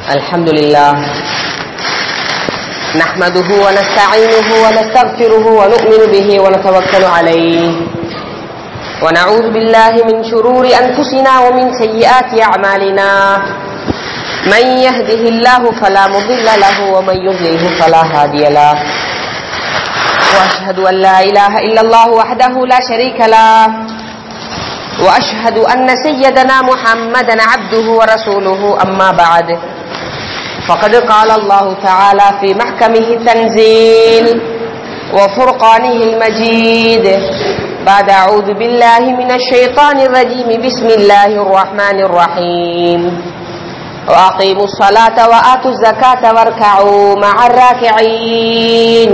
الحمد لله نحمده ونستعينه ونستغفره ونؤمن به ونتوكل عليه ونعوذ بالله من شرور أنفسنا ومن سيئات أعمالنا من يهده الله فلا مضل له ومن يضلله فلا هادي له وأشهد أن لا إله إلا الله وحده لا شريك له وأشهد أن سيدنا محمدا عبده ورسوله أما بعد فقد قال الله تعالى في محكمه التنزيل وفرقانه المجيد بعد أعوذ بالله من الشيطان الرجيم بسم الله الرحمن الرحيم وأقيموا الصلاة وآتوا الزكاة واركعوا مع الراكعين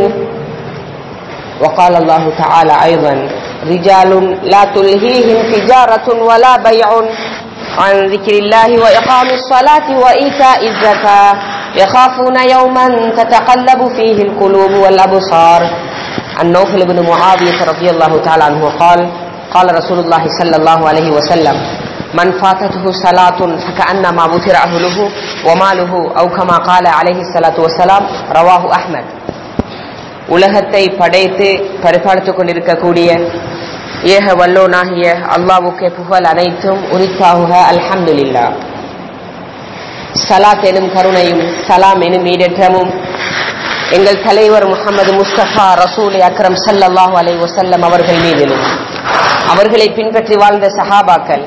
وقال الله تعالى أيضا رجال لا تلهيهم تجارة ولا بيع عن ذكر الله وإقام الصلاة وإيتاء الزكاة يخافون يوما تتقلب فيه القلوب والأبصار عن نوفل بن معاوية رضي الله تعالى عنه قال قال رسول الله صلى الله عليه وسلم من فاتته صلاة فكأنما بتر أهله وماله أو كما قال عليه الصلاة والسلام رواه أحمد உலகத்தை படைத்து பரிபாலித்துக் கொண்டிருக்கக்கூடிய ஏக வல்லோனாகிய அல்லாவுக்கே புகழ் அனைத்தும் உரித்தாகுக அல்ஹம்துலில்லா சலாத் எனும் கருணையும் சலாம் எனும் ஈடற்றமும் எங்கள் தலைவர் முகமது முஸ்தபா ரசூல் அக்ரம் சல்லாஹூ அலை வசல்லம் அவர்கள் மீதிலும் அவர்களை பின்பற்றி வாழ்ந்த சஹாபாக்கள்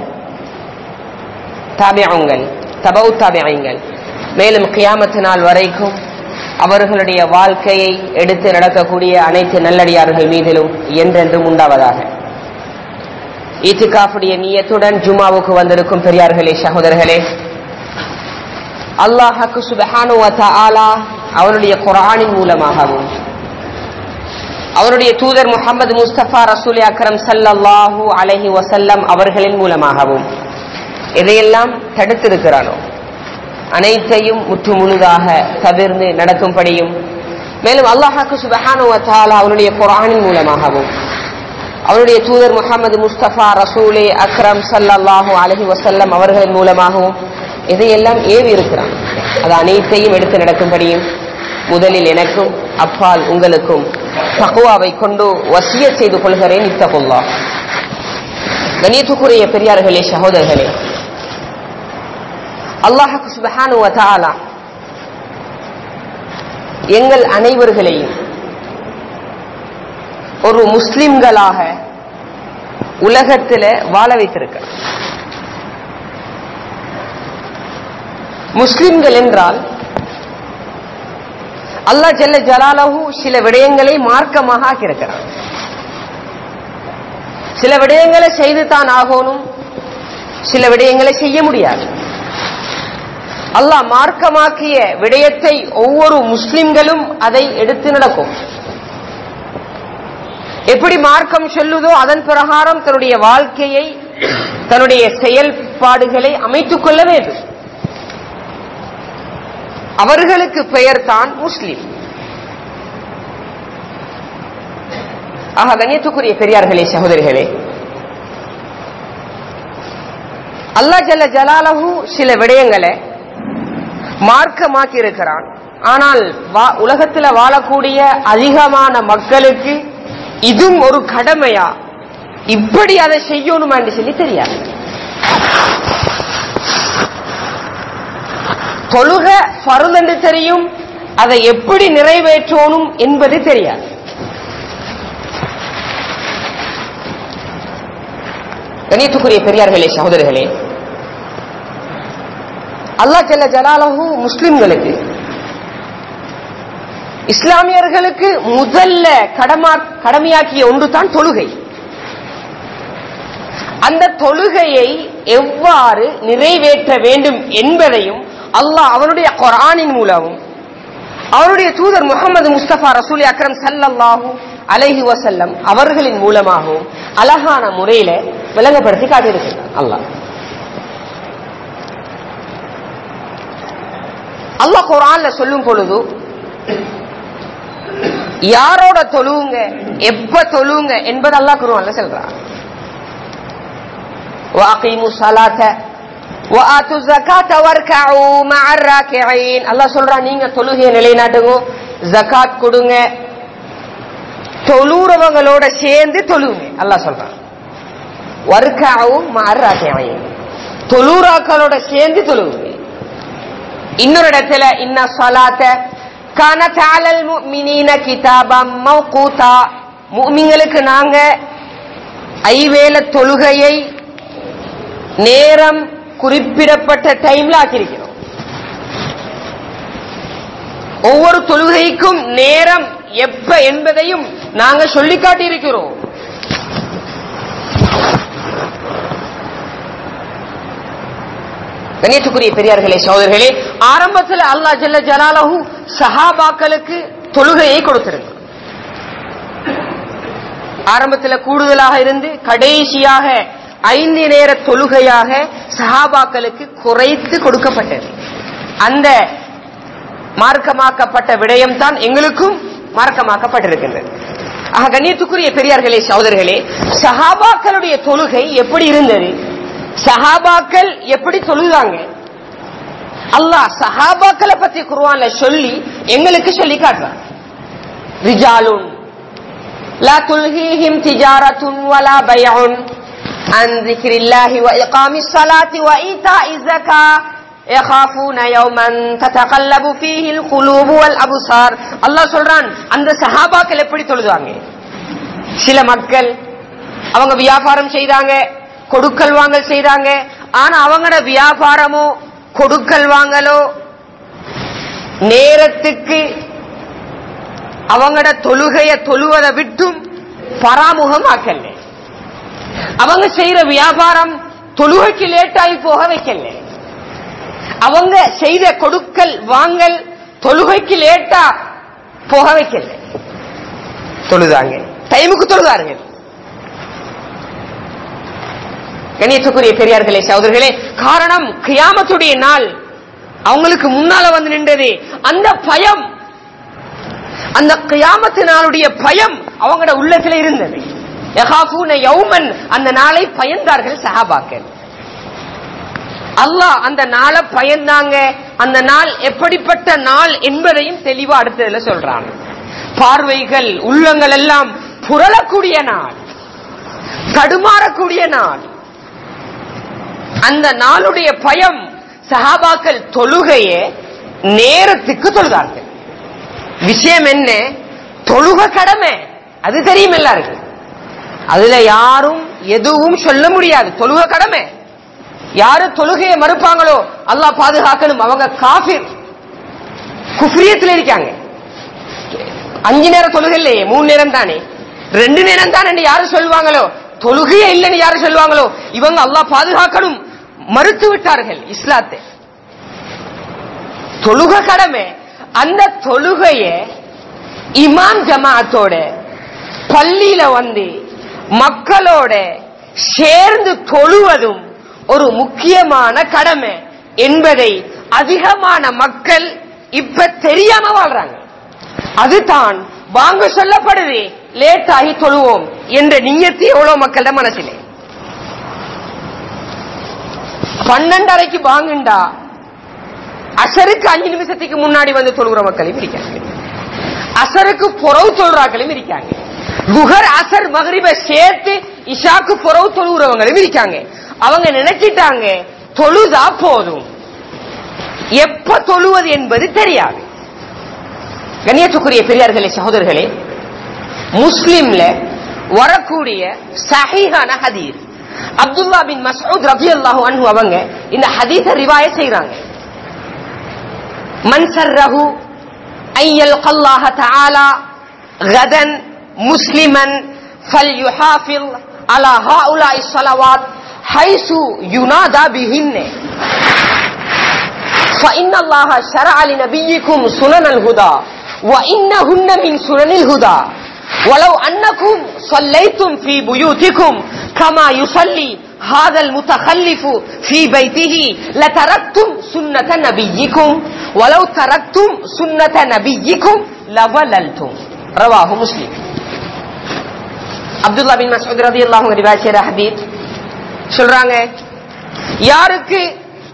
தாபியங்கள் தபவு தாபியங்கள் மேலும் கியாமத்து நாள் வரைக்கும் அவர்களுடைய வாழ்க்கையை எடுத்து நடக்கக்கூடிய அனைத்து நல்லடியார்கள் மீதிலும் என்றென்றும் உண்டாவதாக ஈத்துக்காஃபுடைய நீயத்துடன் ஜுமாவுக்கு வந்திருக்கும் பெரியார்களே சகோதரர்களே அல்லாஹாக்கு சுபஹானு ஆலா அவனுடைய குரானின் மூலமாகவும் அவருடைய தூதர் முகமது முஸ்தபா ரசூல் அக்ரம் சல்லாஹூ அலஹி வசல்லம் அவர்களின் மூலமாகவும் எதையெல்லாம் தடுத்திருக்கிறானோ அனைத்தையும் முற்று முழுதாக தவிர்ந்து நடக்கும்படியும் மேலும் அல்லாஹாக்கு சுபஹானுவத்தாலா அவனுடைய குரானின் மூலமாகவும் அவருடைய தூதர் முகமது முஸ்தபா ரசூலே அக்ரம் சல்லாஹூ அலஹி வசல்லம் அவர்களின் மூலமாகவும் இதையெல்லாம் ஏவி இருக்கிறான் அது அனைத்தையும் எடுத்து நடக்கும்படியும் முதலில் எனக்கும் அப்பால் உங்களுக்கும் தகுவாவை கொண்டு வசிய செய்து கொள்கிறேன் இத்தகுல்லா கணியத்துக்குரிய பெரியார்களே சகோதரர்களே அல்லாஹு சுபஹானு வதாலா எங்கள் அனைவர்களையும் ஒரு முஸ்லிம்களாக உலகத்தில் வாழ வைத்திருக்க முஸ்லிம்கள் என்றால் அல்லா ஜல்ல ஜலாலஹு சில விடயங்களை மார்க்கமாக ஆக்கியிருக்கிறார் சில விடயங்களை செய்து தான் ஆகணும் சில விடயங்களை செய்ய முடியாது அல்லாஹ் மார்க்கமாக்கிய விடயத்தை ஒவ்வொரு முஸ்லிம்களும் அதை எடுத்து நடக்கும் எப்படி மார்க்கம் சொல்லுதோ அதன் பிரகாரம் தன்னுடைய வாழ்க்கையை தன்னுடைய செயல்பாடுகளை அமைத்துக் கொள்ள வேண்டும் அவர்களுக்கு பெயர் தான் முஸ்லிம் ஆக கண்ணியத்துக்குரிய பெரியார்களே சகோதரிகளே அல்லா ஜல்ல ஜலாலஹு சில விடயங்களை மார்க்கமாக்கி இருக்கிறான் ஆனால் உலகத்தில் வாழக்கூடிய அதிகமான மக்களுக்கு இதுவும் ஒரு கடமையா இப்படி அதை செய்யணுமான்னு சொல்லி தெரியாது தொழுக பருந்தென்று தெரியும் அதை எப்படி நிறைவேற்றணும் என்பது தெரியாது கணியத்துக்குரிய பெரியார்களே சகோதரர்களே அல்லா ஜல்ல ஜலாலஹு முஸ்லிம்களுக்கு இஸ்லாமியர்களுக்கு முதல்ல கடமா கடமையாக்கிய ஒன்று தான் தொழுகை அந்த தொழுகையை எவ்வாறு நிறைவேற்ற வேண்டும் என்பதையும் அல்லாஹ் அவனுடைய குரானின் மூலமும் அவருடைய தூதர் முகமது முஸ்தபா ரசூலி அக்ரம் சல்லல்லாஹூ அலஹி வசல்லம் அவர்களின் மூலமாகவும் அழகான முறையில விளங்கப்படுத்தி காட்டியிருக்கிறார் அல்லாஹ் அல்லாஹ் குரான்ல சொல்லும் பொழுது யாரோட தொழுவுங்க எப்ப தொழுவுங்க என்பது அல்லாஹ் குருவான்ல சொல்றான் வாக்கிமு சலாத்த وآتوا الزكاة واركعوا مع الراكعين அல்லாஹ் சொல்றான் நீங்க தொழுகையை நிலைநாட்டுங்க ஜகாத் கொடுங்க தொழுறவங்களோட சேர்ந்து தொழுங்க அல்லாஹ் சொல்றான் வர்க்காவும் மாறாக்கையும் தொழுறாக்களோட சேர்ந்து தொழுவுங்க இன்னொரு இடத்துல இன்ன சலாத்த கனத் அலல் முஃமினீன கிதாபம் மௌகூதா முஃமின்களுக்கு நாங்க ஐவேள தொழுகையை நேரம் குறிப்பிடப்பட்ட டைம்ல ஆக்கியிருக்கிறோம் ஒவ்வொரு தொழுகைக்கும் நேரம் எப்ப என்பதையும் நாங்க சொல்லி காட்டியிருக்கிறோம் கணேசுக்குரிய பெரியார்களே சகோதரர்களே ஆரம்பத்தில் அல்லா ஜல்ல ஜலாலஹு சஹாபாக்களுக்கு தொழுகையை கொடுத்திருந்தார் ஆரம்பத்தில் கூடுதலாக இருந்து கடைசியாக ஐந்து நேர தொழுகையாக சஹாபாக்களுக்கு குறைத்து கொடுக்கப்பட்டது அந்த மார்க்கமாக்கப்பட்ட விடயம் தான் எங்களுக்கும் மார்க்கமாக்கப்பட்டிருக்கின்றது ஆக கண்ணியத்துக்குரிய பெரியார்களே சகோதரர்களே சஹாபாக்களுடைய தொழுகை எப்படி இருந்தது சஹாபாக்கள் எப்படி தொழுதாங்க அல்லாஹ் சஹாபாக்களை பத்தி குர்ஆன்ல சொல்லி எங்களுக்கு சொல்லி காட்டுறான் ரிஜாலுன் لا تلهيهم تجارة ولا بيع عن ذكر الله وإقام الصلاة وإيتاء الزكاة يخافون يوما تتقلب فيه القلوب والأبصار அல்லாஹ் சொல்றான் அந்த சஹாபாக்கள் எப்படி தொழுதாங்க சில மக்கள் அவங்க வியாபாரம் செய்தாங்க கொடுக்கல் வாங்கல் செய்தாங்க ஆனா அவங்களோட வியாபாரமோ கொடுக்கல் வாங்கலோ நேரத்துக்கு அவங்களோட தொழுகைய தொழுவதை விட்டும் பராமுகம் ஆக்கல அவங்க செய்யற வியாபாரம் தொழுகைக்கு லேட்டாகி போக வைக்கல அவங்க செய்த கொடுக்கல் வாங்கல் தொழுகைக்கு லேட்டா போக வைக்கல தொழுதாங்க டைமுக்கு தொழுதார்கள் கணியத்துக்குரிய பெரியார்களே சகோதரர்களே காரணம் கியாமத்துடைய நாள் அவங்களுக்கு முன்னால வந்து நின்றது அந்த பயம் அந்த கியாமத்து நாளுடைய பயம் அவங்களோட உள்ளத்துல இருந்தது யகாஃபூன யௌமன் அந்த நாளை பயந்தார்கள் சஹாபாக்கள் அல்லாஹ் அந்த நாளை பயந்தாங்க அந்த நாள் எப்படிப்பட்ட நாள் என்பதையும் தெளிவா அடுத்ததுல சொல்றாங்க பார்வைகள் உள்ளங்கள் எல்லாம் புரளக்கூடிய நாள் தடுமாறக்கூடிய நாள் அந்த நாளுடைய பயம் சஹாபாக்கள் தொழுகைய நேரத்துக்கு தொழுதார்கள் விஷயம் என்ன தொழுக கடமை அது தெரியும் எல்லாருக்கும் அதுல யாரும் எதுவும் சொல்ல முடியாது தொழுக கடமை யாரு தொழுகையை மறுப்பாங்களோ அல்லாஹ் பாதுகாக்கணும் அவங்க காபிர் குஃப்ரியத்தில் இருக்காங்க அஞ்சு நேரம் தொழுகை இல்லையே மூணு நேரம் தானே ரெண்டு நேரம் தானே யாரு சொல்லுவாங்களோ தொழுகையே இல்லைன்னு யாரு சொல்லுவாங்களோ இவங்க அல்லாஹ் பாதுகாக்கணும் மறுத்து விட்டார்கள் இஸ்லாத்தை தொழுக கடமை அந்த தொழுகைய இமாம் ஜமாத்தோட பள்ளியில வந்து மக்களோட சேர்ந்து தொழுவதும் ஒரு முக்கியமான கடமை என்பதை அதிகமான மக்கள் இப்ப தெரியாம வாழ்றாங்க அதுதான் வாங்க சொல்லப்படுது லேட் ஆகி தொழுவோம் என்ற நியத்து எவ்வளவு மக்களிட மனசிலே பன்னெண்டரைக்கு வாங்குண்டா அசருக்கு அஞ்சு நிமிஷத்துக்கு முன்னாடி வந்து தொழுகிற மக்களையும் இருக்காங்க அசருக்கு புறவு தொழுறாக்களும் இருக்காங்க குஹர் அசர் மகரிப சேர்த்து இஷாக்கு புறவு தொழுகிறவங்களும் இருக்காங்க அவங்க நினைச்சிட்டாங்க தொழுதா போதும் எப்ப தொழுவது என்பது தெரியாது கண்ணியத்துக்குரிய பெரியார்களே சகோதரர்களே முஸ்லிம்ல வரக்கூடிய சஹீஹான ஹதீஸ் அப்துல்லா பின் மசூத் ரபி அல்லாஹு அன்ஹு அவங்க இந்த ஹதீஸ ரிவாய செய்றாங்க من سره أن يلقى الله تعالى غدا مسلما فليحافظ على هؤلاء الصلوات حيث ينادى بهن فإن الله شرع لنبيكم سنن الهدى وإنهن من سنن الهدى ولو أنكم صليتم في بيوتكم كما يصلي هذا المتخلف في بيته لتركتم سنة نبيكم ولو تركتم سنة نبيكم لضللتم رواه مسلم அப்துல்லா பின் மசூத் ரதி அல்லாஹு ரிவாய் செய்யற ஹதீத் சொல்றாங்க யாருக்கு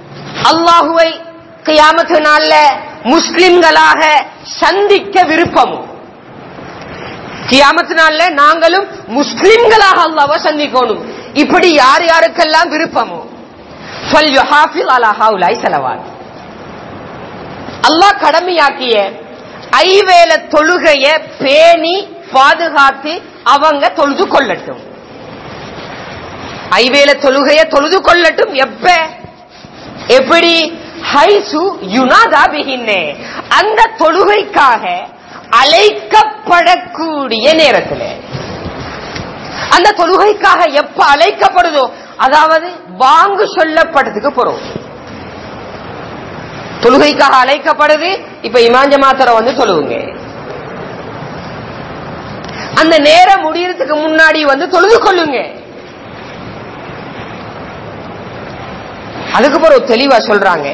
அல்லாஹுவை கியாமத்து நாள்ல முஸ்லிம்களாக சந்திக்க விருப்பமும் கியாமத்து நாள்ல நாங்களும் முஸ்லிம்களாக அல்லாஹ்வை சந்திக்கணும் இப்படி யார் யாருக்கெல்லாம் விருப்பமோ فَلْيُحَافِظْ عَلَى هَؤُلَاءِ صَلَوَاتِ அல்லாஹ் கடமையாக்கிய ஐவேல தொழுகைய பேணி பாதுகாத்து அவங்க தொழுது கொள்ளட்டும் ஐவேல தொழுகைய தொழுது கொள்ளட்டும் எப்ப எப்படி ஹைசு யுனாதா பிகின்னே அந்த தொழுகைக்காக அழைக்கப்படக்கூடிய நேரத்தில் அந்த தொழுகைக்காக எப்ப அழைக்கப்படுதோ அதாவது வாங்கு சொல்லப்பட்டதுக்கு போறோம் தொழுகைக்காக அழைக்கப்படுது இப்ப இமாஞ்ச மாத்திரம் வந்து தொழுவுங்க அந்த நேரம் முடியறதுக்கு முன்னாடி வந்து தொழுது கொள்ளுங்க அதுக்கு பிறகு தெளிவா சொல்றாங்க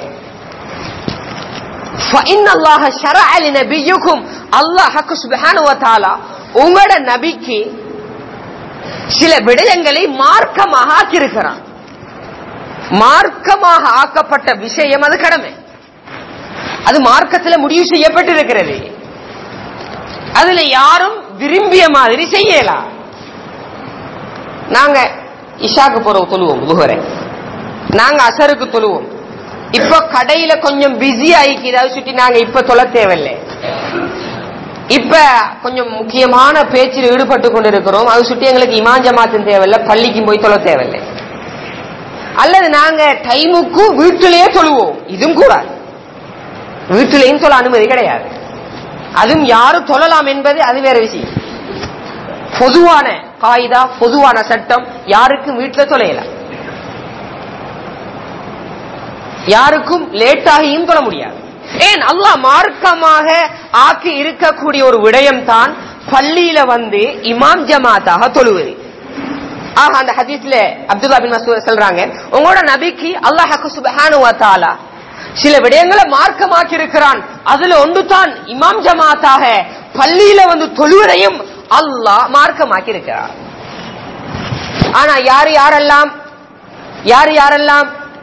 فَإِنَّ اللَّهَ شَرَعَ لِنَبِيِّكُمْ அல்லாஹ் சுப்ஹானஹு வ தஆலா உங்களோட நபிக்கு சில விடயங்களை மார்க்கமாக ஆக்கியிருக்கிறான் மார்க்கமாக ஆக்கப்பட்ட விஷயம் அது கடமை அது மார்க்கத்தில் முடிவு செய்யப்பட்டிருக்கிறது அதுல யாரும் விரும்பிய மாதிரி செய்யலாம் நாங்க இஷாக்கு போறோம் தொழுவோம் முகரை நாங்க அசருக்கு தொழுவோம் இப்ப கடையில கொஞ்சம் பிஸி ஆயிக்கு ஏதாவது சுட்டி நாங்க இப்ப தொலை தேவையில்லை இப்ப கொஞ்சம் முக்கியமான பேச்சில் ஈடுபட்டு கொண்டிருக்கிறோம் அது சுட்டி எங்களுக்கு இமாம் ஜமாத்தும் தேவையில்லை பள்ளிக்கும் போய் தொலை தேவையில்லை அல்லது நாங்க டைமுக்கு வீட்டிலேயே தொழுவோம் இதுவும் கூடாது வீட்டிலேயும் தொழ அனுமதி கிடையாது அதுவும் யாரும் தொழலாம் என்பது அது வேற விஷயம் பொதுவான காயிதா பொதுவான சட்டம் யாருக்கும் வீட்டுல தொலையலாம் யாருக்கும் லேட்டாகியும் தொழ முடியாது ஏன் அல்லாஹ் மார்க்கமாக ஆக்கி இருக்கக்கூடிய ஒரு விடயம் தான் பள்ளியில வந்து இமாம் ஜமாத்தாக தொழுவது ஆக அந்த ஹதீஸ்ல அப்துல்லா பின் மசூத் சொல்றாங்க உங்களோட நபிக்கு அல்லாஹ் சுபஹானு வ தஆலா சில விடயங்களை மார்க்கமாக்கி இருக்கிறான் அதுல ஒன்று தான் இமாம் ஜமாத்தாக பள்ளியில வந்து தொழுவதையும் அல்லாஹ் மார்க்கமாக்கி இருக்கிறார் ஆனா யார் யாரெல்லாம் யார் யாரெல்லாம்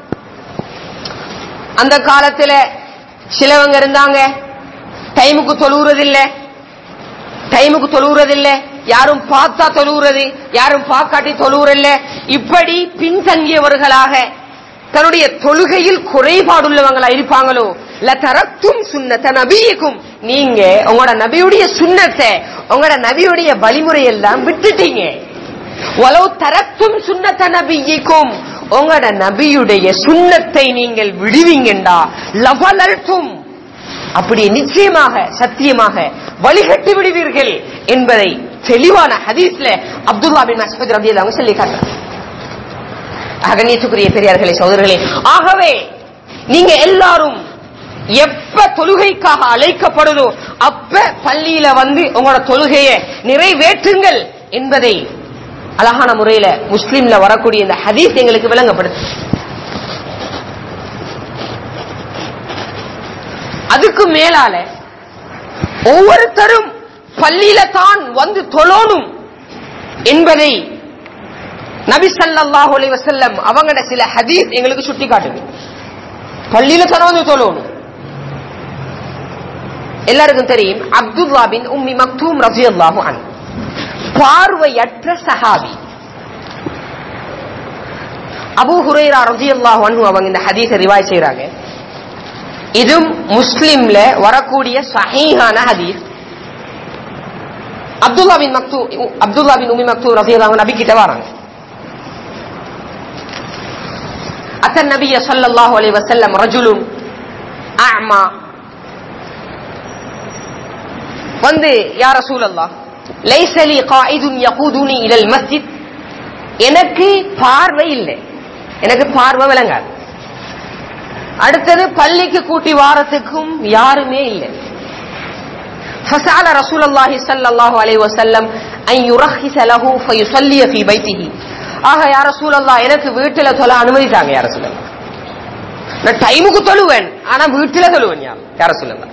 அந்த காலத்துல சிலவங்க இருந்தாங்க டைமுக்கு தொழுவுறதில்ல டைமுக்கு தொழுவுறதில்ல யாரும் பார்த்தா தொழுவுறது யாரும் பார்க்காட்டி தொழுவுறதில்ல இப்படி பின்தங்கியவர்களாக தன்னுடைய தொழுகையில் குறைபாடுள்ளவங்களா இருப்பாங்களோ லதரத்தும் சுன்னத்த நபியக்கும் நீங்க உங்களோட நபியுடைய சுண்ணத்தை உங்களோட நபியுடைய வழிமுறை எல்லாம் விட்டுட்டீங்க வலவு தரத்தும் சுண்ணத்த நபியக்கும் உங்களோட நபியுடைய சுண்ணத்தை நீங்கள் விடுவீங்கண்டா லவலல்தும் அப்படி நிச்சயமாக சத்தியமாக வழிகட்டி விடுவீர்கள் என்பதை தெளிவான ஹதீஸ்ல அப்துல்லா பின் மஸ்பத் ரபி அவங்க சொல்லி காட்டுறாங்க அகணியத்துக்குரிய பெரியார்களே சோதர்களே ஆகவே நீங்க எல்லாரும் எப்ப தொழுகைக்காக அழைக்கப்படுதோ அப்ப பள்ளியில வந்து உங்களோட தொழுகையை நிறைவேற்றுங்கள் என்பதை அழகான முறையில முஸ்லீம்ல வரக்கூடிய இந்த ஹதீஸ் எங்களுக்கு விளங்கப்படுது அதுக்கு மேலால ஒவ்வொருத்தரும் பள்ளியில தான் வந்து தொழணும் என்பதை நபி ஸல்லல்லாஹு அலைஹி வஸல்லம் அவங்கட சில ஹதீஸ் எங்களுக்கு சுட்டி காட்டுது பள்ளியில தான் வந்து தொழணும் எல்லாருக்கும் தெரியும் அப்துல்லா பின் உம்மி மக்தூம் ரலியல்லாஹு அன்ஹு பார்வையற்ற சஹாபி அபூ ஹுரைரா ரலியல்லாஹு அன்ஹு அவங்க இந்த ஹதீஸை ரிவாய் செய்றாங்க இதுவும் முஸ்லிம்ல வரக்கூடிய சஹீஹான ஹதீஸ் அப்துல்லா பின் மக்தூ அப்துல்லா பின் உம்மி மக்தூ ரலியல்லாஹு அன்ஹு நபி கிட்ட வராங்க أتى النبي صلى الله عليه وسلم رجل أعمى வந்து யா ரசூல் அல்லாஹ் லைசலி காயிதுன் யகூதுனி இலல் மஸ்ஜித் எனக்கு பார்வை இல்லை எனக்கு பார்வை விளங்காது அடுத்தது பள்ளிக்கு கூட்டி வாரத்துக்கும் யாருமே இல்லை فسأل رسول الله صلى الله عليه وسلم أن يرخص له فيصلي في بيته ஆக யார சூழல்லா எனக்கு வீட்டுல தொலை அனுமதித்தாங்க யார சூழல்லா நான் டைமுக்கு தொழுவேன் ஆனா வீட்டுல தொழுவேன் யார் யார சூழல்லா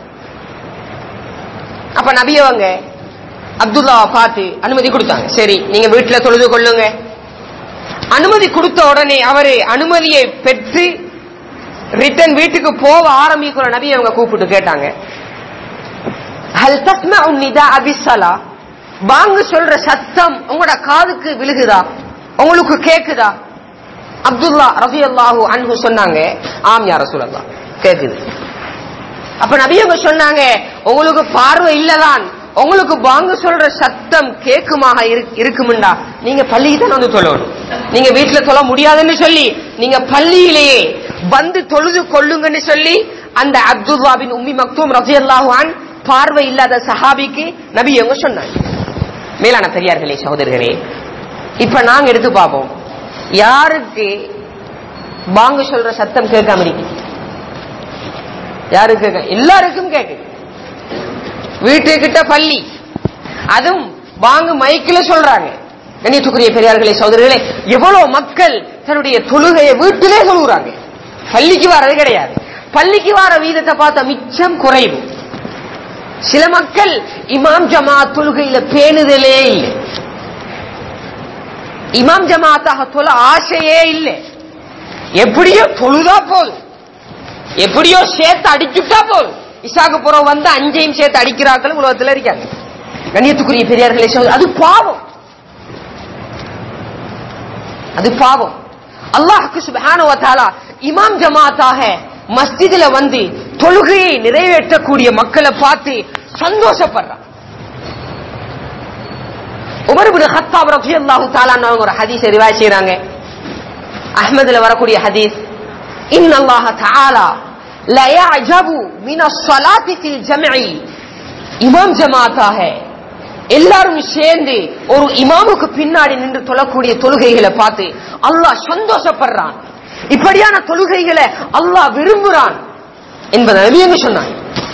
அப்ப நபியவங்க அப்துல்லாவை பார்த்து அனுமதி கொடுத்தாங்க சரி நீங்க வீட்டுல தொழுது கொள்ளுங்க அனுமதி கொடுத்த உடனே அவரு அனுமதியை பெற்று ரிட்டன் வீட்டுக்கு போக ஆரம்பிக்கிற நபி அவங்க கூப்பிட்டு கேட்டாங்க ஹல் தஸ்மஉ நிதா அபிஸ்ஸலா பாங்கு சொல்ற சத்தம் உங்களோட காதுக்கு விழுகுதா உங்களுக்கு கேக்குதா அப்துல்லா ரலியல்லாஹு அன்ஹு சொன்னாங்க ஆம் யா ரசூலல்லாஹ் கேக்குது அப்ப நபியவங்க சொன்னாங்க உங்களுக்கு பார்வை இல்லதான் உங்களுக்கு பாங்கு சொல்ற சத்தம் கேக்குமாக இரு- இருக்குமுண்டா நீங்க பள்ளிக்கு தான் வந்து தொழணும் நீங்க வீட்டுல தொழ முடியாதுன்னு சொல்லி நீங்க பள்ளியிலேயே வந்து தொழுது கொள்ளுங்கன்னு சொல்லி அந்த அப்துல்லா பின் உம்மி மக்தூம் ரஜியல்லாஹு அன் பார்வை இல்லாத சஹாபிக்கு நபியவங்க சொன்னாங்க மேலான பெரியார்களே சகோதரர்களே இப்ப நாங்க எடுத்து பார்ப்போம் யாருக்கு பாங்கு சொல்ற சத்தம் கேட்காம இருக்கு யாருக்கு கேட்க எல்லாருக்கும் கேக்குது வீட்டுக்கிட்ட பள்ளி அதுவும் வாங்க மைக்கில் சொல்றாங்க கண்ணியத்துக்குரிய பெரியார்களே சகோதரர்களே எவ்வளவு மக்கள் தன்னுடைய தொழுகையை வீட்டிலே சொல்லுறாங்க பள்ளிக்கு வர்றது கிடையாது பள்ளிக்கு வர வீதத்தை பார்த்தா மிச்சம் குறைவு சில மக்கள் இமாம் ஜமாத் தொழுகையில பேணுதலே இல்லை இமாம் ஜமாத்தாக தொழ ஆசையே இல்லை எப்படியோ தொழுதா போதும் எப்படியோ சேர்த்து அடிச்சுட்டா போதும் இசாக்கு புறம் வந்து அஞ்சையும் சேர்த்து அடிக்கிறார்கள் உலகத்துல இருக்காங்க கண்ணியத்துக்குரிய பெரியார்களே சகோதரர், அது பாவம் அது பாவம் அல்லாஹுக்கு சுப்ஹானஹு வ தஆலா இமாம் ஜமாத்தாக மஸ்ஜிதுல வந்து தொழுகையை நிறைவேற்றக்கூடிய மக்களை பார்த்து சந்தோஷப்படுறான் உமர் இப்னு ஹத்தாப் ரலியல்லாஹு தஆலா அவங்க ஒரு ஹதீஸ் ரிவாய் செய்றாங்க அஹ்மதுல வரக்கூடிய ஹதீஸ் இன் அல்லாஹ் தஆலா لا يعجب من الصلاة في الجمع இமாம் ஜமாத்தாக எல்லாரும் சேர்ந்து ஒரு இமாமுக்கு பின்னாடி நின்று தொழக்கூடிய தொழுகைகளை பார்த்து அல்லாஹ் சந்தோஷப்படுறான் இப்படியான தொழுகைகளை அல்லாஹ் விரும்புறான் என்பதை நபியங்க சொன்னாங்க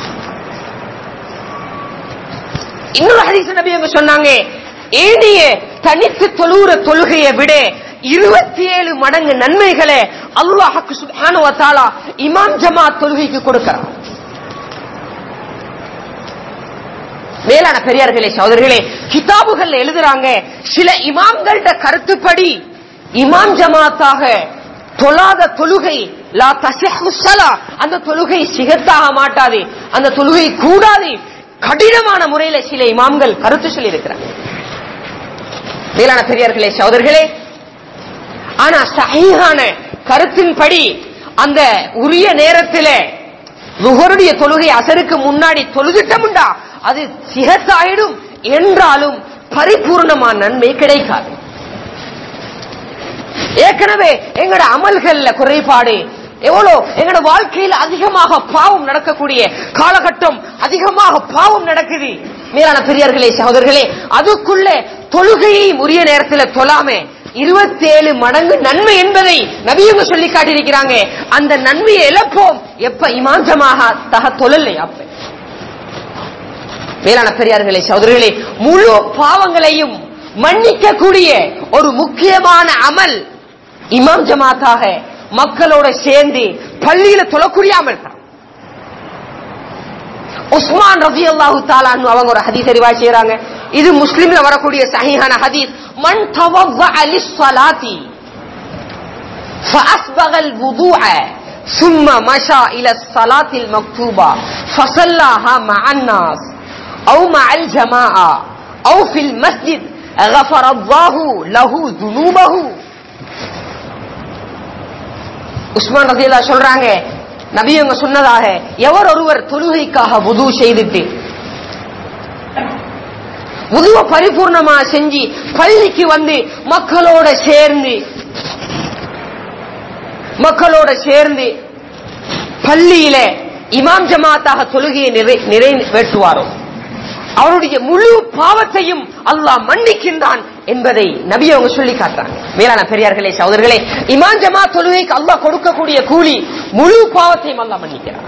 இன்னொரு ஹதீஸ் நபியங்க சொன்னாங்க ஏனைய தனித்து தொழுகிற தொழுகையை விட இருபத்தி ஏழு மடங்கு நன்மைகளை அல்லாஹுக்கு சுப்ஹானஹு வ தஆலா இமாம் ஜமாத் தொழுகைக்கு கொடுக்கிறான் மேலான பெரியார்களே சகோதரர்களே கிதாபுகள் எழுதுறாங்க சில இமாம்கள்ட கருத்துப்படி இமாம் ஜமாத்தாக தொழாத தொழுகை லா தசிஹு ஸலா அந்த தொழுகை சிகத்தாக மாட்டாது அந்த தொழுகை கூடாது கடினமான முறையில சில இமாம்கள் கருத்து சொல்லி இருக்கிறாங்க மேலான பெரியார்களே சகோதரர்களே ஆனா சஹீஹான கருத்தின்படி அந்த உரிய நேரத்திலே லுகருடைய தொழுகை அசருக்கு முன்னாடி தொழுதுட்டமுண்டா அது சிகத்தாயிடும் என்றாலும் பரிபூர்ணமான நன்மை கிடைக்காது ஏற்கனவே எங்கட அமல்கள்ல குறைபாடு எவ்வளோ எங்கட வாழ்க்கையில் அதிகமாக பாவம் நடக்கக்கூடிய காலகட்டம் அதிகமாக பாவம் நடக்குது மேலான பெரியார்களே சகோதரர்களே அதுக்குள்ளே தொழுகையை உரிய நேரத்தில் தொழாம இருபத்தேழு மடங்கு நன்மை என்பதை நபியங்க சொல்லி காட்டியிருக்கிறாங்க அந்த நன்மையை இழப்போம் எப்ப இமாஞ்சமாக தக தொழலை அப்ப மேலான பெரியார்களே சகோதரர்களே முழு பாவங்களையும் மன்னிக்கக்கூடிய ஒரு முக்கியமான அமல் இமாம் ஜமாத்தாக மக்களோட சேர்ந்து பள்ளியில தொழக்கூடிய அமல் தான் உஸ்மான் ரபி அல்லாஹு தாலான்னு அவங்க ஒரு ஹதீஸ் அறிவாய் செய்யறாங்க இது முஸ்லிம்ல வரக்கூடிய சஹீஹான ஹதீஸ் மன் தவவ்வஅ லிஸ்ஸலாத்தி فأسبغ الوضوء ثم مشى إلى الصلاة المكتوبة فصلاها مع الناس أو مع الجماعة أو في المسجد غفر الله له ذنوبه உஸ்மான் ரதியல்லா சொல்றாங்க நபி அவங்க சொன்னதாக எவர் ஒருவர் தொழுகைக்காக வுது செய்துட்டு உதுவ பரிபூர்ணமா செஞ்சு பள்ளிக்கு வந்து மக்களோட சேர்ந்து மக்களோட சேர்ந்து பள்ளியில இமாம் ஜமாத்தாக தொழுகையை நிறை நிறைவேற்றுவாரோ அவருடைய முழு பாவத்தையும் அல்லாஹ் மன்னிக்கின்றான் என்பதை நபி அவங்க சொல்லி காட்டுறாங்க மேலான பெரியார்களே சகோதரர்களே இமாம் ஜமா தொழுகைக்கு அல்லாஹ் கொடுக்கக்கூடிய கூலி முழு பாவத்தையும் அல்லாஹ் மன்னிக்கிறான்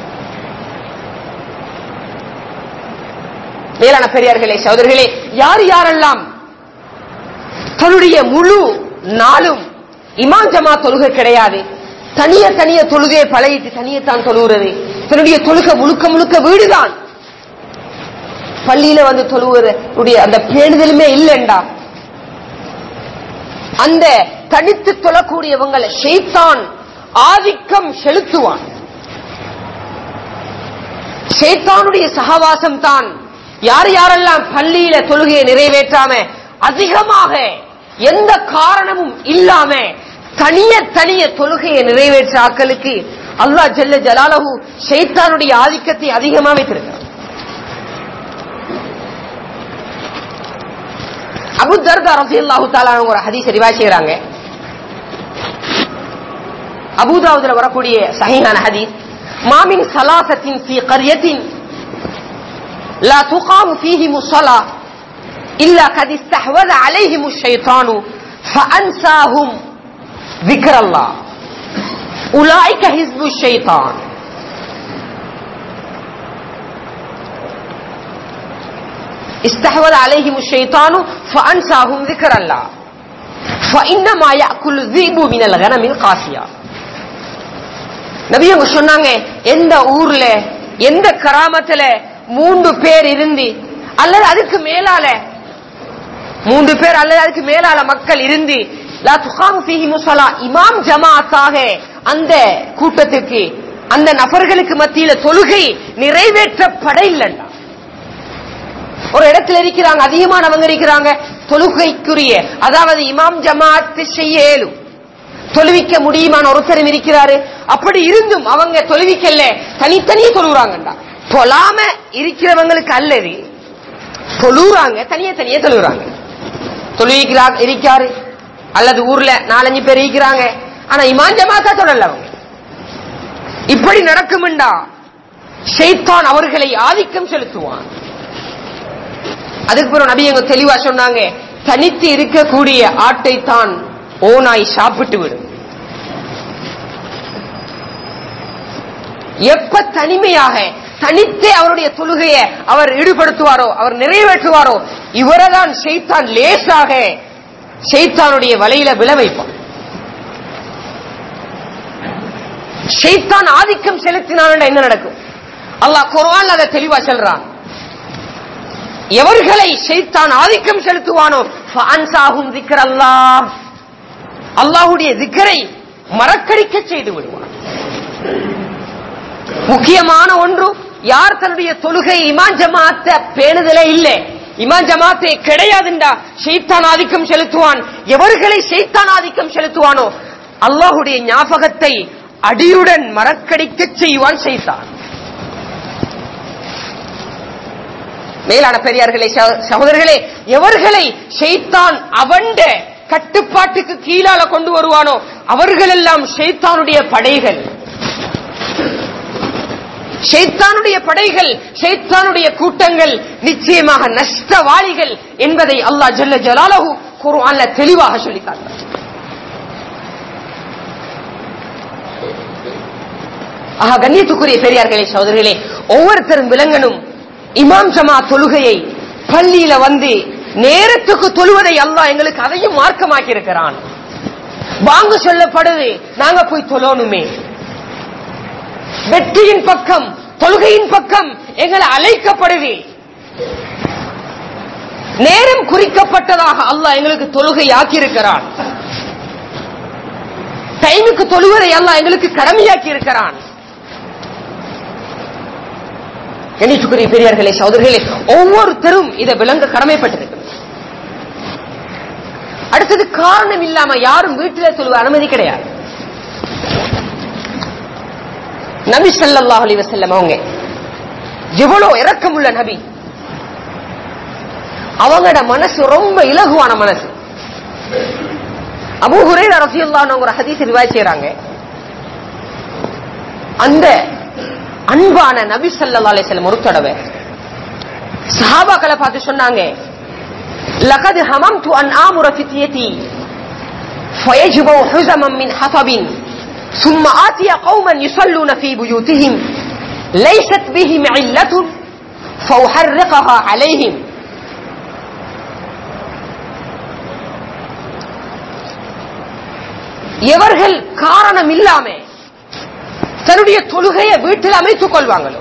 மேலான பெரியார்களே சகோதரர்களே யார் யாரெல்லாம் தன்னுடைய முழு நாளும் இமாம் ஜமா தொழுகை கிடையாது தனிய தனிய தொழுகையை பழகிட்டு தனியத்தான் தொழுகிறது தன்னுடைய தொழுகை முழுக்க முழுக்க வீடுதான் பள்ளியில வந்து தொழுவதுடைய அந்த பேணுதலுமே இல்லைண்டா அந்த தனித்து தொழக்கூடியவங்களை ஷெய்தான் ஆதிக்கம் செலுத்துவான் ஷைத்தானுடைய சகவாசம் தான் யார் யாரெல்லாம் பள்ளியில தொழுகையை நிறைவேற்றாம அதிகமாக எந்த காரணமும் இல்லாம தனிய தனிய தொழுகையை நிறைவேற்ற ஆக்களுக்கு அல்லாஹ் ஜல்ல ஜலாலஹு ஷைத்தானுடைய ஆதிக்கத்தை அதிகமா வைத்திருக்கிறார் அபு தர்தா ரசியல்லாஹு தாலா ஒரு ஹதீஸ் ரிவாய் செய்யறாங்க அபூதாவுதுல வரக்கூடிய சஹீஹான ஹதீஸ் மாமின் சலாசத்தின் ஃபீ கர்யத்தின் لا تقام فيهم الصلاة إلا قد استحوذ عليهم الشيطان فأنساهم ذكر الله أولئك حزب الشيطان استحوذ عليهم الشيطان فأنساهم ذكر الله فإنما يأكل الذئب من الغنم القاسية நபி அவங்க சொன்னாங்க எந்த ஊர்ல எந்த கிராமத்துல மூன்று பேர் இருந்து அல்லது அதுக்கு மேலால மூன்று பேர் அல்லது அதுக்கு மேலால மக்கள் இருந்து லா துகாமு ஃபீஹி முஸல்லா இமாம் ஜமாத்தாக அந்த கூட்டத்துக்கு அந்த நபர்களுக்கு மத்தியில தொழுகை நிறைவேற்றப்பட இல்லைன்னா ஒரு இடத்துல இருக்கிறாங்க அதிகமானவங்க இருக்கிறாங்க தொழுகைக்குரிய அதாவது இமாம் ஜமாத் செய்ய இயலும் தொழுவிக்க முடியுமான ஒருத்தரும் இருக்கிறாரு அப்படி இருந்தும் அவங்க தொழுவிக்கல்ல தனித்தனியே தொழுகிறாங்கடா தொழாம இருக்கிறவங்களுக்கு அல்லது தொழுறாங்க தனியே தனியே தொழுகிறாங்க தொழுவிக்கிறா இருக்காரு அல்லது ஊர்ல நாலஞ்சு பேர் இருக்கிறாங்க ஆனா இமாம் ஜமாத்தா தொழல அவங்க இப்படி நடக்கும்டா ஷைத்தான் அவர்களை ஆதிக்கம் செலுத்துவான் அதுக்கு பிறகு நபி எங்க தெளிவா சொன்னாங்க தனித்து இருக்கக்கூடிய ஆட்டை தான் ஓனாய் சாப்பிட்டு விடும் எப்ப தனிமையாக தனித்தே அவருடைய தொழுகையை அவர் ஈடுபடுத்துவாரோ அவர் நிறைவேற்றுவாரோ இவரைதான் ஷைத்தான் லேசாக ஷைத்தானுடைய வலையில விழ வைப்பான் ஷைத்தான் ஆதிக்கம் செலுத்தினான் என்ன நடக்கும் அல்லாஹ் குர்ஆன் அதை தெளிவா சொல்றான் எவர்களை ஷைத்தான் ஆதிக்கம் செலுத்துவானோ ஃபான்சாஹும் திக்ரல்லாஹ் அல்லாஹ்வுடைய திக்கரை மறக்கடிக்க செய்து விடுவான் முக்கியமான ஒன்று யார் தன்னுடைய தொழுகை இமான் ஜமாத்த பேணுதலே இல்லை இமான் ஜமாத்தே கிடையாதுண்டா ஷைத்தான் ஆதிக்கம் செலுத்துவான் எவர்களை ஷைத்தான் ஆதிக்கம் செலுத்துவானோ அல்லாஹுடைய ஞாபகத்தை அடியுடன் மறக்கடிக்க செய்வான் ஷைத்தான் மேலான பெரியார்களே சகோ- சகோதரர்களே எவர்களை ஷைத்தான் அவண்ட கட்டுப்பாட்டுக்கு கீழால கொண்டு வருவானோ அவர்களெல்லாம் ஷைத்தானுடைய படைகள் ஷைத்தானுடைய படைகள் ஷைத்தானுடைய கூட்டங்கள் நிச்சயமாக நஷ்டவாளிகள் என்பதை அல்லாஹ் ஜல்ல ஜலாலஹு குர்ஆன்ல தெளிவாக சொல்லி காட்டுறார் ஆக கண்ணியத்துக்குரிய பெரியார்களே சகோதரர்களே ஒவ்வொருத்தரும் விளங்கணும் இமாம் ஜமா தொழுகையை பள்ளியில வந்து நேரத்துக்கு தொழுவதை அல்லாஹ் எங்களுக்கு அதையும் மார்க்கமாக்கி இருக்கிறான் வாங்க சொல்லப்படுது நாங்க போய் தொழணுமே வெற்றியின் பக்கம் தொழுகையின் பக்கம் எங்களை அழைக்கப்படுது நேரம் குறிக்கப்பட்டதாக அல்லாஹ் எங்களுக்கு தொழுகை ஆக்கியிருக்கிறான் டைமுக்கு தொழுவதை அல்லாஹ் எங்களுக்கு கடமையாக்கி இருக்கிறான் கணிச்சுக்குரிய பெரியார்களே சகோதரர்களே ஒவ்வொருத்தரும் இதை விளங்க கடமைப்பட்டிருக்கு அடுத்தது காரணம் இல்லாம யாரும் வீட்டில சொல்லுவ அனுமதி கிடையாது நபி ஸல்லல்லாஹு அலைஹி வஸல்லம் அவங்க எவ்வளவு இரக்கமுள்ள நபி அவங்களோட மனசு ரொம்ப இலகுவான மனசு அபூ ஹுரைரா ரலியல்லாஹு அன்ஹு ஒரு ஹதீஸ் ரிவாய் செய்றாங்க அந்த அன்பான நபி ஸல்லல்லாஹு அலைஹி வஸல்லம் ஒரு தடவை சஹாபாக்களை பார்த்து சொன்னாங்க لقد هممت أن آمر فتيتي فيجب حزما من حطب ثم آتي قوما يصلون في بيوتهم ليست بهم علة فأحرقها عليهم எவர்கள் காரணம் இல்லாம தன்னுடைய தொழுகையை வீட்டில் அமைத்துக் கொள்வாங்களோ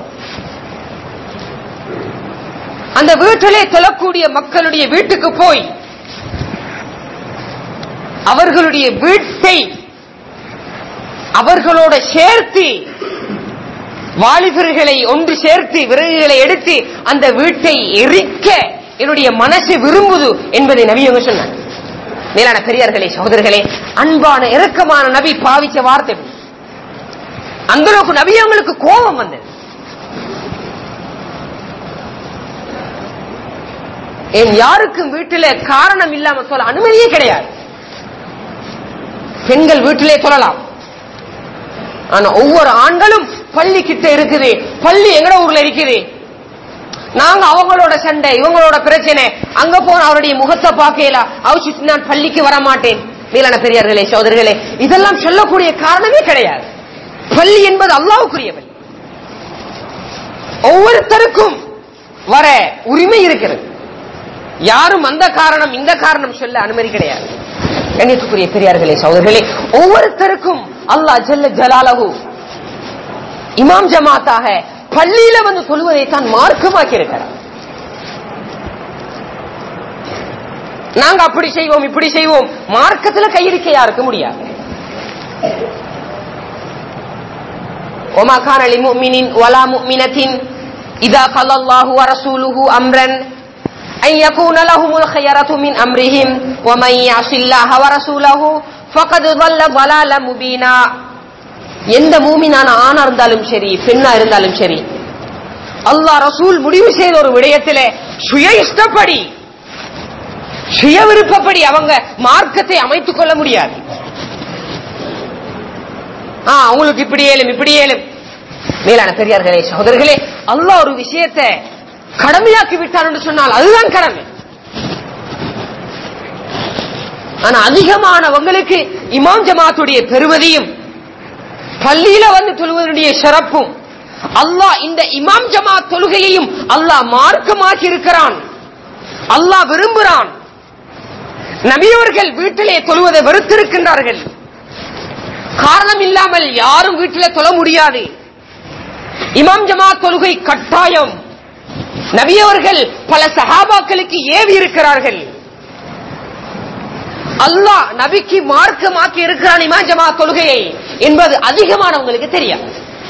அந்த வீட்டிலே தொழக்கூடிய மக்களுடைய வீட்டுக்கு போய் அவர்களுடைய வீட்டை அவர்களோட சேர்த்து வாலிபர்களை ஒன்று சேர்த்து விறகுகளை எடுத்து அந்த வீட்டை எரிக்க என்னுடைய மனசு விரும்புது என்பதை நபியவங்க சொன்னாங்க மேலான பெரியார்களே சகோதரர்களே அன்பான இறக்கமான நபி பாவிச்ச வார்த்தை இப்படி. அந்த அளவுக்கு நபியவங்களுக்கு கோபம் வந்தது என் யாருக்கும் வீட்டில காரணம் இல்லாம சொல்ல அனுமதியே கிடையாது பெண்கள் வீட்டிலே சொல்லலாம் ஆனா ஒவ்வொரு ஆண்களும் பள்ளி கிட்ட இருக்குது பள்ளி எங்கட ஊர்ல இருக்குது நாங்க அவங்களோட சண்டை இவங்களோட பிரச்சனை அங்க போன அவருடைய முகத்தை பார்க்கல அவசித்து நான் பள்ளிக்கு வர மாட்டேன் மேலான பெரியார்களே சோதர்களே இதெல்லாம் சொல்லக்கூடிய காரணமே கிடையாது பள்ளி என்பது அல்லாவுக்குரிய பள்ளி ஒவ்வொருத்தருக்கும் வர உரிமை இருக்கிறது யாரும் அந்த காரணம் இந்த காரணம் சொல்ல அனுமதி கிடையாது கண்ணியத்துக்குரிய பெரியார்களே சகோதரர்களே ஒவ்வொருத்தருக்கும் அல்லாஹ் ஜல்ல ஜலாலஹு இமாம் ஜமாத்தாக பள்ளியில வந்து சொல்வதை தான் மார்க்கமாக்கி இருக்கிறார் நாங்க அப்படி செய்வோம் இப்படி செய்வோம் மார்க்கத்துல கையிருக்க யாருக்கு முடியாது وما كان لمؤمن ولا مؤمنة إذا قال الله ورسوله أمرا أن يكون لهم الخيرة من أمرهم ومن يعص الله ورسوله فقد ضل ضلالا مبينا எந்த மூமினான ஆணா இருந்தாலும் சரி பெண்ணா இருந்தாலும் சரி அல்லாஹ் ரசூல் முடிவு செய்த ஒரு விடயத்திலே சுய இஷ்டப்படி சுய விருப்பப்படி அவங்க மார்க்கத்தை அமைத்துக் கொள்ள முடியாது ஆ அவங்களுக்கு இப்படி ஏலும் இப்படி ஏலும் மேலான பெரியார்களே சகோதரர்களே அல்லாஹ் ஒரு விஷயத்தை கடமையாக்கி விட்டார் என்று சொன்னால் அதுதான் கடமை ஆனா அதிகமானவங்களுக்கு இமாம் ஜமாத்துடைய பெருமதியும் பள்ளியில வந்து தொழுவதனுடைய சிறப்பும் அல்லாஹ் இந்த இமாம் ஜமாத் தொழுகையையும் அல்லாஹ் மார்க்கமாக்கி இருக்கிறான் அல்லாஹ் விரும்புகிறான் நபியவர்கள் வீட்டிலே தொழுவதை வெறுத்திருக்கின்றார்கள் காரணம் இல்லாமல் யாரும் வீட்டிலே தொழ முடியாது இமாம் ஜமாத் தொழுகை கட்டாயம் நபியவர்கள் பல சஹாபாக்களுக்கு ஏவி இருக்கிறார்கள் அல்லாஹ் நபிக்கு மார்க்கமாக்கி இருக்கிறான் இமாம் ஜமாத் தொழுகையை என்பது அதிகமானவங்களுக்கு தெரியாது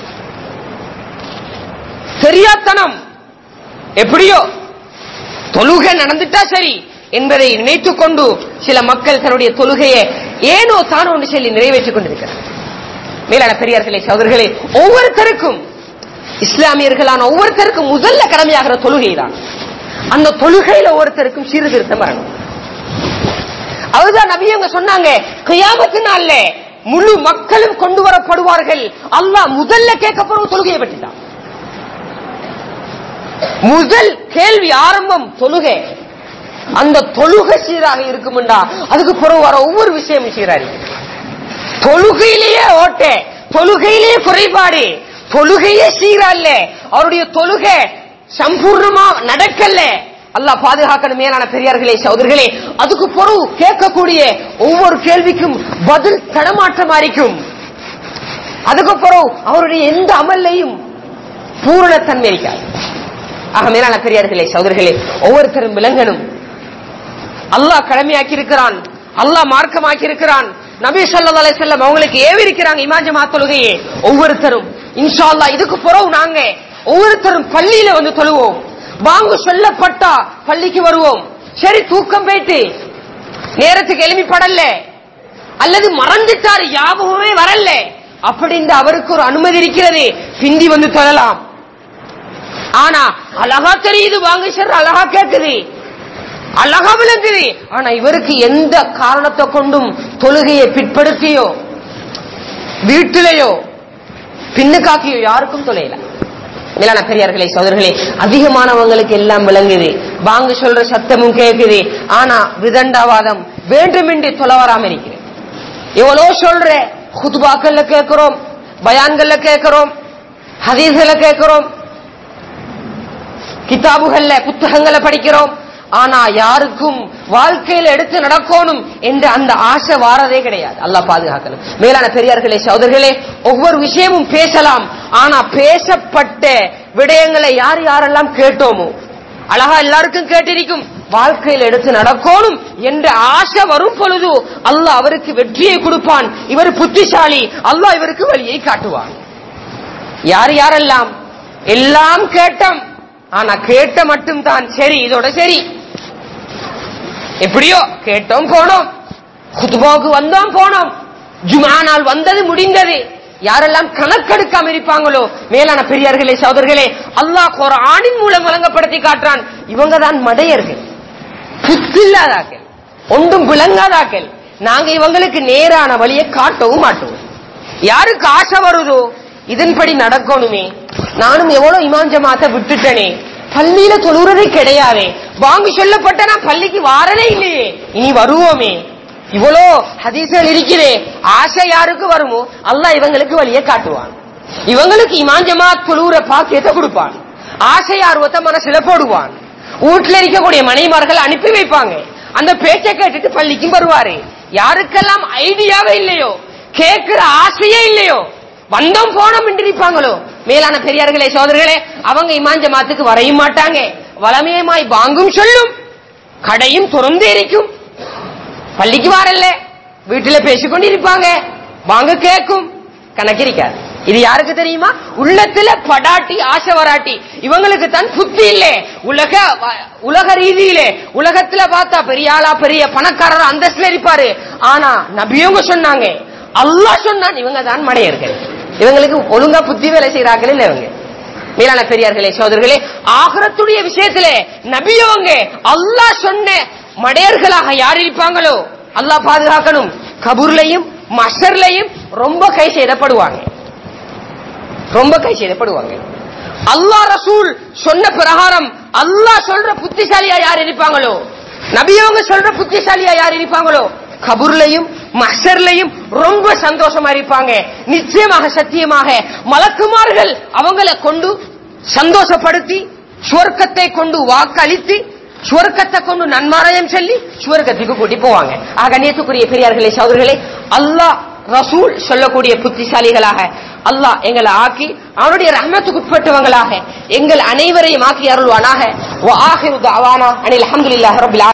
தெரியாத்தனம் எப்படியோ தொழுகை நடந்துட்டா சரி என்பதை நினைத்துக் கொண்டு சில மக்கள் தன்னுடைய தொழுகையை ஏனோ தானோ என்று சொல்லி நிறைவேற்றிக் கொண்டிருக்கிறார் மேலான பெரியார்களே சகோதரர்களே ஒவ்வொருத்தருக்கும் இஸ்லாமியர்களான ஒவ்வொருத்தருக்கும் முதல்ல கடமையாகிற தொழுகை தான் அந்த தொழுகையில ஒவ்வொருத்தருக்கும் சீர்திருத்தம் வரணும் அதுதான் நபி அவங்க சொன்னாங்க கியாமத்து நாள்ல முழு மக்களும் கொண்டு வரப்படுவார்கள் அல்லாஹ் முதல்ல கேட்கப்படும் தொழுகையை பற்றி தான் முதல் கேள்வி ஆரம்பம் தொழுகை அந்த தொழுகை சீராக இருக்கும்டா அதுக்கு பிறகு வர ஒவ்வொரு விஷயமும் சீரா இருக்கு தொழுகையிலேயே ஓட்டை தொழுகையிலேயே குறைபாடு தொழுகையே சீரா இல்ல அவருடைய தொழுகை சம்பூர்ணமா நடக்கல அல்லாஹ் பாதுகாக்கணும் மேலான பெரியார்களே சகோதரர்களே அதுக்கு பொறவு கேட்கக்கூடிய ஒவ்வொரு கேள்விக்கும் பதில் தடமாற்றமா இருக்கும் அதுக்கு பிறகு அவருடைய எந்த அமல்லையும் பூரணத்தன்மை இருக்காது ஆக மேலான பெரியார்களே சகோதரர்களே ஒவ்வொருத்தரும் விளங்கணும் அல்லாஹ் கடமையாக்கி இருக்கிறான் அல்லாஹ் மார்க்கமாக்கி இருக்கிறான் நபி ஸல்லல்லாஹு அலைஹி வஸல்லம் அவங்களுக்கு ஏவி இருக்கிறாங்க இமாஜமா தொழுகையே ஒவ்வொருத்தரும் இன்ஷா அல்லாஹ் இதுக்கு பிறகு நாங்க ஒவ்வொருத்தரும் பள்ளியில வந்து தொழுவோம் வாங்கு சொல்லப்பட்டா பள்ளிக்கு வருவோம் சரி தூக்கம் போயிட்டு நேரத்துக்கு எளிமைப்படல அல்லது மறந்துட்டாரு ஞாபகமே வரல அப்படின்னு அவருக்கு ஒரு அனுமதி இருக்கிறது பிந்தி வந்து தொழலாம் ஆனா அழகா தெரியுது வாங்க சார் அழகா கேக்குது அழகா விளங்குது ஆனா இவருக்கு எந்த காரணத்தை கொண்டும் தொழுகையை பிற்படுத்தியோ வீட்டிலேயோ பின்னுக்காக்கியோ யாருக்கும் தொலைல மேலான பெரியார்களே சோதர்களே அதிகமானவங்களுக்கு எல்லாம் விளங்குது வாங்க சொல்ற சத்தமும் கேக்குது ஆனா விதண்டாவாதம் வேண்டுமென்றே தொலை வராம இருக்கிறது எவ்வளோ சொல்ற குதுபாக்கள்ல கேட்கிறோம் பயான்கள்ல கேட்கிறோம் ஹதீஸ்ல கேட்கிறோம் கிதாபுகள்ல புத்தகங்களை படிக்கிறோம் ஆனா யாருக்கும் வாழ்க்கையில எடுத்து நடக்கணும் என்ற அந்த ஆசை வாரதே கிடையாது அல்லாஹ் பாதுகாக்கணும் மேலான பெரியார்களே சகோதரர்களே ஒவ்வொரு விஷயமும் பேசலாம் ஆனா பேசப்பட்ட விடயங்களை யார் யாரெல்லாம் கேட்டோமோ அழகா எல்லாருக்கும் கேட்டிருக்கும் வாழ்க்கையில் எடுத்து நடக்கணும் என்ற ஆசை வரும் பொழுது அல்லாஹ் அவருக்கு வெற்றியை கொடுப்பான் இவர் புத்திசாலி அல்லாஹ் இவருக்கு வழியை காட்டுவான் யார் யாரெல்லாம் எல்லாம் கேட்டோம் ஆனா கேட்ட மட்டும் தான் சரி இதோட சரி எப்படியோ கேட்டோம் போனோம் குத்துபாவுக்கு வந்தோம் போனோம் ஜுமா நாள் வந்தது முடிந்தது யாரெல்லாம் கணக்கெடுக்காம இருப்பாங்களோ மேலான பெரியார்களே சகோதரர்களே அல்லாஹ் குர்ஆனின் மூலம் வழங்கப்படுத்தி காட்டுறான் இவங்க தான் மடையர்கள் புத்தில்லாதாக்கள் ஒன்றும் விளங்காதாக்கள் நாங்க இவங்களுக்கு நேரான வழியை காட்டவும் மாட்டோம் யாருக்கு ஆசை வருதோ இதன்படி நடக்கணுமே நானும் எவ்வளவு இமாம் ஜமாத்தை விட்டுட்டனே பள்ளியில தொழுறதே கிடையாதே வாங்கி சொல்லப்பட்ட நான் பள்ளிக்கு வாரதே இல்லையே இனி வருவோமே இவ்வளோ ஹதீஸ்கள் இருக்கிறே ஆசை யாருக்கு வருமோ அல்லாஹ் இவங்களுக்கு வழியை காட்டுவான் இவங்களுக்கு இமாம் ஜமாத் தொழுற பாக்கியத்தை கொடுப்பான் ஆசை ஆர்வத்தை மனசுல போடுவான் வீட்டுல இருக்கக்கூடிய மனைமார்கள் அனுப்பி வைப்பாங்க அந்த பேச்சை கேட்டுட்டு பள்ளிக்கும் வருவாரு யாருக்கெல்லாம் ஐடியாவே இல்லையோ கேட்கிற ஆசையே இல்லையோ வந்தோம் போனோம் என்று இருப்பாங்களோ மேலான பெரியார்களே சோதர்களே அவங்க இமாம் ஜமாத்துக்கு வரையும் மாட்டாங்க வளமையமாய் வாங்கும் சொல்லும் கடையும் திறந்து இருக்கும் பள்ளிக்கு வாரல்ல வீட்டுல பேசிக்கொண்டு இருப்பாங்க வாங்க கேட்கும் கணக்கிரிக்காது இது யாருக்கு தெரியுமா உள்ளத்துல படாட்டி ஆசை வராட்டி இவங்களுக்கு தான் புத்தி இல்லே உலக உலக ரீதியிலே உலகத்துல பார்த்தா பெரிய ஆளா பெரிய பணக்காரர் அந்தஸ்துல இருப்பாரு ஆனா நபியவங்க சொன்னாங்க அல்லாஹ் சொன்னான் இவங்க தான் மடையர்கள் இவங்களுக்கு ஒழுங்கா புத்தி வேலை செய்யறார்கள் இல்ல இவங்க மேலான பெரியார்களே சோதர்களே ஆகரத்துடைய விஷயத்திலே நபியவங்க அல்லாஹ் சொன்ன மடையர்களாக யார் இருப்பாங்களோ அல்லாஹ் பாதுகாக்கணும் கபூர்லையும் மஷர்லையும் ரொம்ப கை செய்தப்படுவாங்க ரொம்ப கை செய்தப்படுவாங்க அல்லாஹ் ரசூல் சொன்ன பிரகாரம் அல்லாஹ் சொல்ற புத்திசாலியா யார் இருப்பாங்களோ நபியவங்க சொல்ற புத்திசாலியா யார் இருப்பாங்களோ கபூர்லையும் மஷர்லையும் ரொம்ப சந்தோஷமா இருப்பாங்க நிச்சயமாக சத்தியமாக மலக்குமார்கள் அவங்கள கொண்டு சந்தோஷப்படுத்தி சுவர்க்கத்தை கொண்டு வாக்களித்து சுவர்க்கத்தை கொண்டு நன்மாராயம் சொல்லி சுவர்க்கத்துக்கு கூட்டி போவாங்க ஆக நேற்றுக்குரிய பெரியார்களே சகோதரர்களே அல்லாஹ் ரசூல் சொல்லக்கூடிய புத்திசாலிகளாக அல்லாஹ் எங்களை ஆக்கி அவனுடைய ரஹ்மத்துக்கு உட்பட்டவங்களாக எங்கள் அனைவரையும் ஆக்கி அருள்வானாக அனில் அஹமதுல்லாஹ் ரபில்